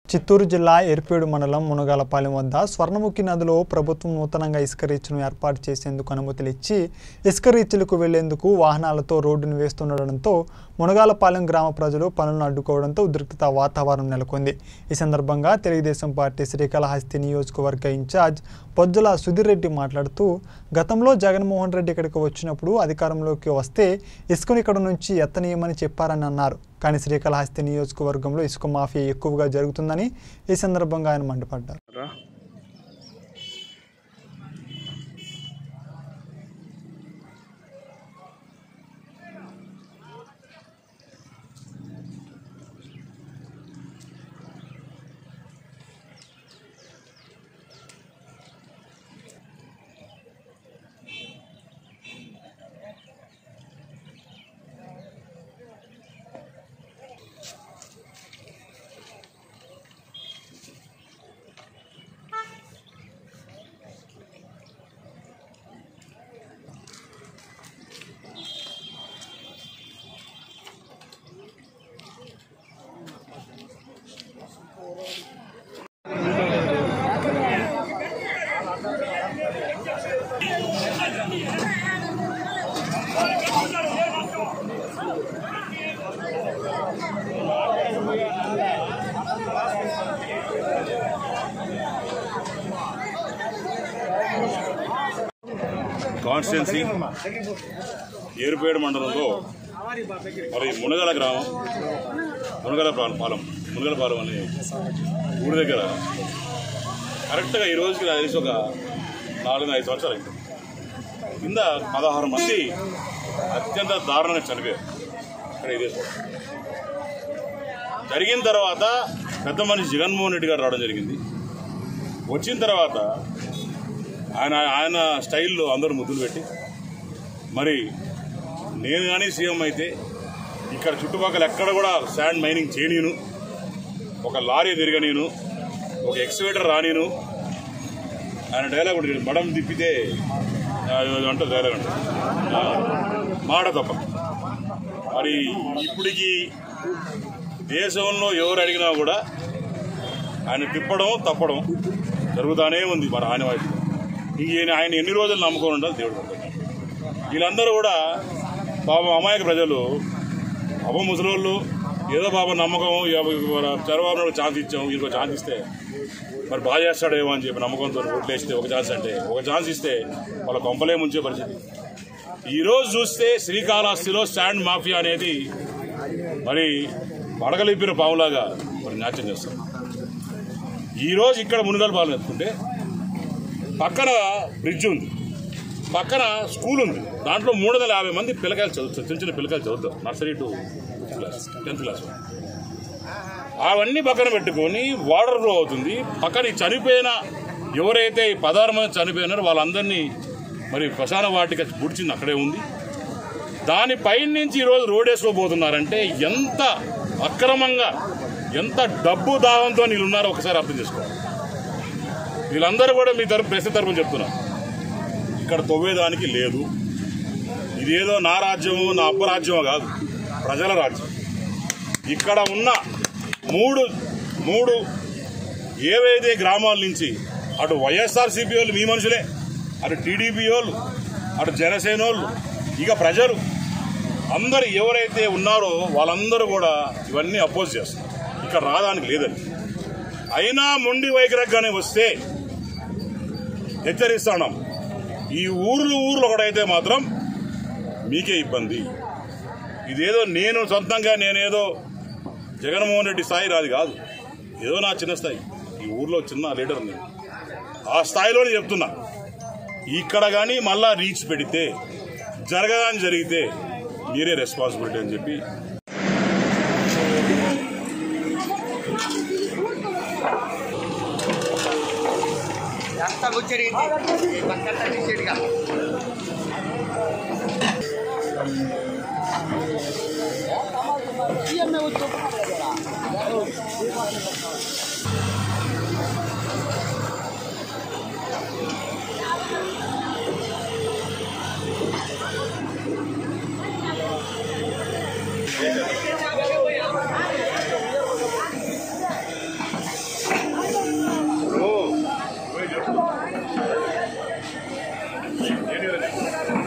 చిత్తూరు జిల్లా ఎర్పేడు మండలం మునగాలపాలెం వద్ద స్వర్ణముఖి నదిలో ప్రభుత్వం నూతనంగా ఇసుక రీచ్ను ఏర్పాటు చేసేందుకు అనుమతులు ఇచ్చి ఇసుక రీచ్లకు వెళ్లేందుకు వాహనాలతో రోడ్డును వేస్తుండడంతో మునగాలపాలెం గ్రామ ప్రజలు పనులను అడ్డుకోవడంతో ఉద్రిక్తత వాతావరణం నెలకొంది ఈ సందర్భంగా తెలుగుదేశం పార్టీ శ్రీకాళహస్తి నియోజకవర్గ ఇన్ఛార్జ్ పొజ్జల సుధీర్ రెడ్డి మాట్లాడుతూ గతంలో జగన్మోహన్ రెడ్డి ఇక్కడికి వచ్చినప్పుడు అధికారంలోకి వస్తే ఇసుకను ఇక్కడ నుంచి ఎత్తనీయమని చెప్పారని అన్నారు కానీ శ్రీకాళహస్తి నియోజకవర్గంలో ఇసుక మాఫియా ఎక్కువగా జరుగుతుందని ఈ సందర్భంగా ఆయన మండిపడ్డారు రా కాన్స్టిట్యున్సీ ఏరుపేడు మండలంలో మరి మునగల గ్రామం మునగల పాలెం పాలెం మునగల పాలెం అనే ఊరి దగ్గర కరెక్ట్గా ఈ రోజుకి నాకు తెలిసి ఒక నాలుగు ఐదు సంవత్సరాలు అయింది కింద పదహారు మంది అత్యంత దారుణంగా చనిపోయారు ఇక్కడ ఇదే చోట. జరిగిన తర్వాత పెద్ద మనిషి జగన్మోహన్ రెడ్డి గారు రావడం జరిగింది వచ్చిన తర్వాత ఆయన ఆయన స్టైల్లో అందరూ ముద్దులు పెట్టి మరి నేను కానీ సీఎం అయితే ఇక్కడ చుట్టుపక్కల ఎక్కడ కూడా శాండ్ మైనింగ్ చేయనీను ఒక లారీ తిరగనీను ఒక ఎక్స్వేటర్ రానీను ఆయన డైలాగ్ ఉంటుంది మడం తిప్పితే ఆ, ఏదో అంటారు డైలాగ్ అంటారు ఆ, మాట తప్ప మరి ఇప్పటికి దేశంలో ఎవరు అడిగినా కూడా ఆయన తిప్పడం తప్పడం జరుగుతానే ఉంది మరి ఆయన వైపు ఇంక ఈయన ఆయన ఎన్ని రోజులు నమ్ముకొని ఉండాలి దేవుడు నమ్ముకున్నాడు. వీళ్ళందరూ కూడా పాపం అమాయక ప్రజలు పాపం ముసలోళ్ళు ఏదో పాపం నమ్మకం చంద్రబాబు నాయుడు ఛాన్స్ ఇచ్చాం ఇంకో ఛాన్స్ ఇస్తే మరి బాగా చేస్తాడేమో అని చెప్పి నమ్మకంతో ఓట్లు వేస్తే ఒక ఛాన్స్ అంటే ఒక ఛాన్స్ ఇస్తే వాళ్ళ కొంపలే ముంచే పరిస్థితి ఈ రోజు చూస్తే శ్రీకాళహస్తిలో శాండ్ మాఫియా అనేది మరి పడగలిపిన పాములాగా మరి నాట్యం చేస్తాం ఈ రోజు ఇక్కడ మునుగోలు పాలన ఎత్తుకుంటే పక్కన బ్రిడ్జ్ ఉంది పక్కన స్కూల్ ఉంది దాంట్లో మూడు వందల యాభై మంది పిల్లకాయలు చదువుతారు చిన్న చిన్న పిల్లకాయలు చదువుతారు nursery to class tenth class అవన్నీ పక్కన పెట్టుకొని వాటర్ ఫ్లో అవుతుంది పక్కన ఈ చనిపోయిన ఎవరైతే ఈ పదహారు మంది చనిపోయినారో వాళ్ళందరినీ మరి శ్మశాన వాటిక పుడిచింది అక్కడే ఉంది దానిపై నుంచి ఈరోజు రోడ్ వేసుకోబోతున్నారంటే ఎంత అక్రమంగా ఎంత డబ్బు దాహంతో వీళ్ళు ఉన్నారో ఒకసారి అర్థం చేసుకోవాలి వీళ్ళందరూ కూడా మీ తరపు ప్రశ్న తరపున చెప్తున్నారు ఇక్కడ తవ్వేదానికి లేదు ఇదేదో నా రాజ్యము నా అబ్బ రాజ్యమో కాదు ప్రజల రాజ్యం ఇక్కడ ఉన్న మూడు మూడు ఏవైతే గ్రామాల నుంచి అటు వైఎస్ఆర్సీపీ వాళ్ళు మీ మనుషులే అటు టీడీపీ వాళ్ళు అటు జనసేన వాళ్ళు ఇక ప్రజలు అందరు ఎవరైతే ఉన్నారో వాళ్ళందరూ కూడా ఇవన్నీ అపోజ్ చేస్తారు ఇక్కడ రావడానికి లేదని అయినా మొండి వైఖరిగానే వస్తే హెచ్చరిస్తున్నాం ఈ ఊర్లు ఊర్లు ఒకటైతే మాత్రం మీకే ఇబ్బంది ఇదేదో నేను సొంతంగా నేనేదో జగన్మోహన్ రెడ్డి స్థాయి రాది కాదు ఏదో నా చిన్న స్థాయి ఈ ఊర్లో చిన్న లీడర్ నేను ఆ స్థాయిలోనే చెప్తున్నా ఇక్కడ కానీ మళ్ళా రీచ్ పెడితే జరగదని జరిగితే మీరే రెస్పాన్సిబిలిటీ అని చెప్పి ఎంత ముచ్చడి పక్కన తీసేడుగా ఏంటి